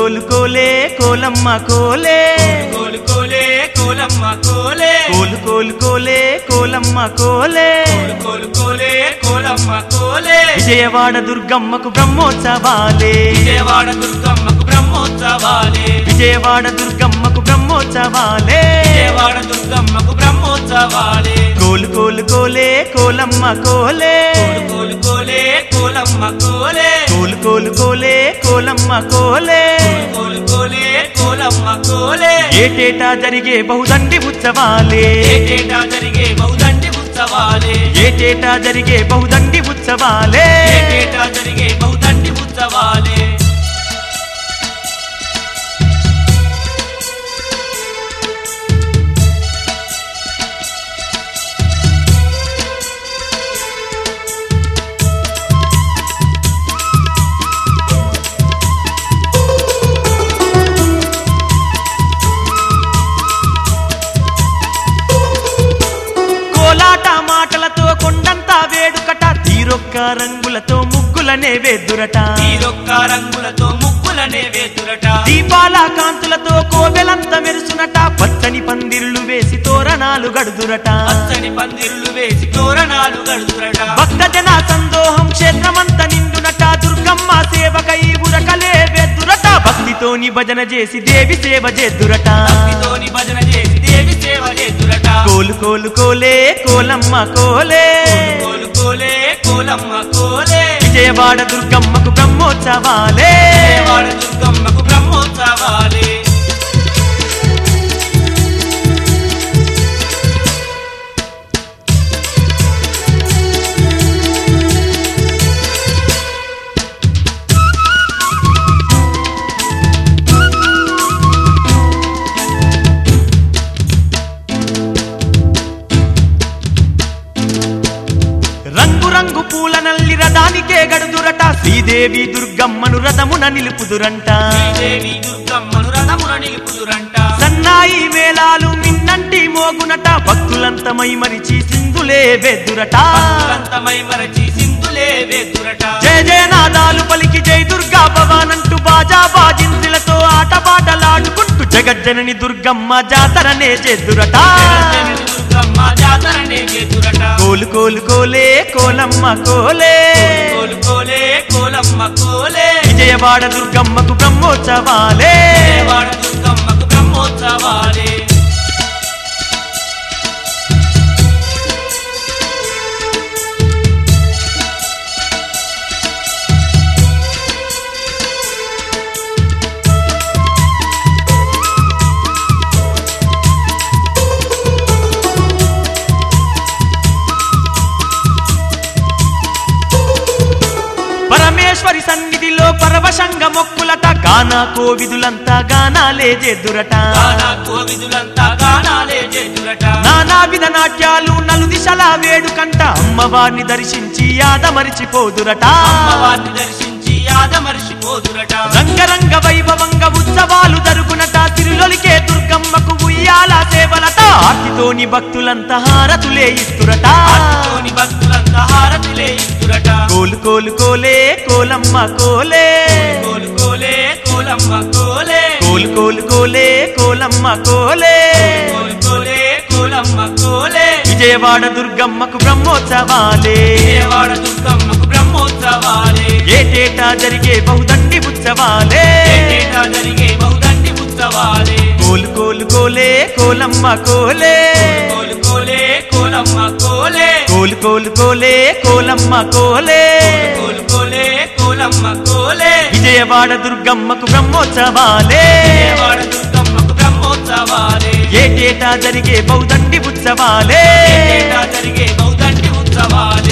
కోలు కోలే కోలమ్మ కోలే కోలు కోలే కోలమ్మ కోలే కోలు కోలు కోలే కోలమ్మ కోలే కోలు కోలు కోలే కోలమ్మ కోలే విజయవాడ దుర్గమ్మకు బ్రహ్మోత్సవాలే విజయవాడ దుర్గమ్మకు బ్రహ్మోత్సవాలే విజయవాడ దుర్గమ్మకు బ్రహ్మోత్సవాలే విజయవాడ దుర్గమ్మకు బ్రహ్మోత్సవాలే కోలు కోలు కోలే కోలమ్మ కోలే కోలు కోలు కోలే కోలమ్మ కోలే కోలు కోలు కోలే కోలమ్మ కోలే కోలు కోలే కోలమ్మ కోలే ఏటేటా జరిగే బహుదండి ఉత్సవాలే ఏటేటా జరిగే బహుదండి ఉత్సవాలే ఏటేటా జరిగే బహుదండి ఉత్సవాలే ఏటేటా జరిగే బహుదండి ఉత్సవాలే కోలాట మాటలతో కొండంతా వేడుకట తీరొక్క రంగులతో ముగ్గులనే వేద్దురట తీరొక్క రంగులతో ముక్కులనే వేతురట దీపాల కాంతులతో కోవెలంత మెరుసునట పచ్చని పందిర్లు వేసి తోరణాలు గడుదురట పచ్చని పందిర్లు వేసి తోరణాలు గడుతురట భక్త జన సందోహం క్షేత్రమంత నిండునట దుర్గమ్మ సేవకై ఉరకలే వేద్దురట భక్తితోని భజన చేసి దేవి సేవ చేద్దురట భక్తితోని భజన చేసి దేవి సేవ చేతురట కోలు కోలు కోలే కోలమ్మ కోలే కోలు కోలే కోలమ్మ కోలే విజయవాడ దుర్గమ్మకు బ్రహ్మోత్సవాలే విజయవాడ దుర్గమ్మకు బ్రహ్మోత్సవాలే రంగు రంగు పూల నల్లి రథానికే గడుదురట శ్రీదేవి దుర్గమ్మను రథమున నిలుపుదురంట శ్రీదేవి దుర్గమ్మను రథమున నిలుపుదురంట సన్నాయి మేళాలు మిన్నంటి మోగునట భక్తులంత మైమరిచి సింధులే వెద్దురట అంతమై మరచి సింధులే వేతురట జయ జయనాదాలు పలికి జై దుర్గా భవానంటూ బాజా బాజింతులతో ఆటపాటలాడుకుంటూ జగజ్జనని దుర్గమ్మ జాతరనే చేద్దురట జగజ్జనని దుర్గమ్మ జాతరనే వేతురట కోలు కోలు కోలే కోలమ్మ కోలే కోలు కోలే కోలమ్మ కోలే విజయవాడ దుర్గమ్మకు బ్రహ్మోత్సవాలే విజయవాడ దుర్గమ్మకు బ్రహ్మోత్సవాలే పరమేశ్వరి సన్నిధిలో పరవశంగ మొక్కులట గానా కోవిదులంతా గానాలే చేద్దురట గానా కోవిదులంతా గానాలే చేతురట నానా విధ నాట్యాలు నలు దిశల వేడుకంట అమ్మవారిని దర్శించి ఆదమరిచిపోదురట అమ్మవారిని దర్శించి ఆదమర్చిపోదురట రంగరంగ వైభవంగ ఉత్సవాలు జరుగునట తిరులొలికే దుర్గమ్మకు ఉయ్యాల సేవలట ఆర్తితోని భక్తులంతా హారతులే ఇస్తురట ఆర్తితోని భక్తులంతా హారతిలే ఇస్తురట కోలు కోలు కోలే కోలమ్మ కోలే కోలు కోలే కోలమ్మ కోలే కోలు కోలు కోలే కోలమ్మ కోలే కోలు కోలే కోలమ్మ కోలే విజయవాడ దుర్గమ్మకు బ్రహ్మోత్సవాలే విజయవాడ దుర్గమ్మకు బ్రహ్మోత్సవాలే ఏటేటా జరిగే బహుదండి ఉత్సవాలే ఏటేటా జరిగే బహుదండి ఉత్సవాలే కోలు కోలు కోలే కోలమ్మ కోలే కోలు కోలే కోలమ్మ కోలే కోలు కోలు కోలే కోలమ్మ కోలే కోలు కోలే కోలమ్మ కోలే విజయవాడ దుర్గమ్మకు బ్రహ్మోత్సవాలే విజయవాడ దుర్గమ్మకు బ్రహ్మోత్సవాలే ఏటేటా జరిగే బహుదండి ఉత్సవాలే ఏటేటా జరిగే బహుదండి ఉత్సవాలే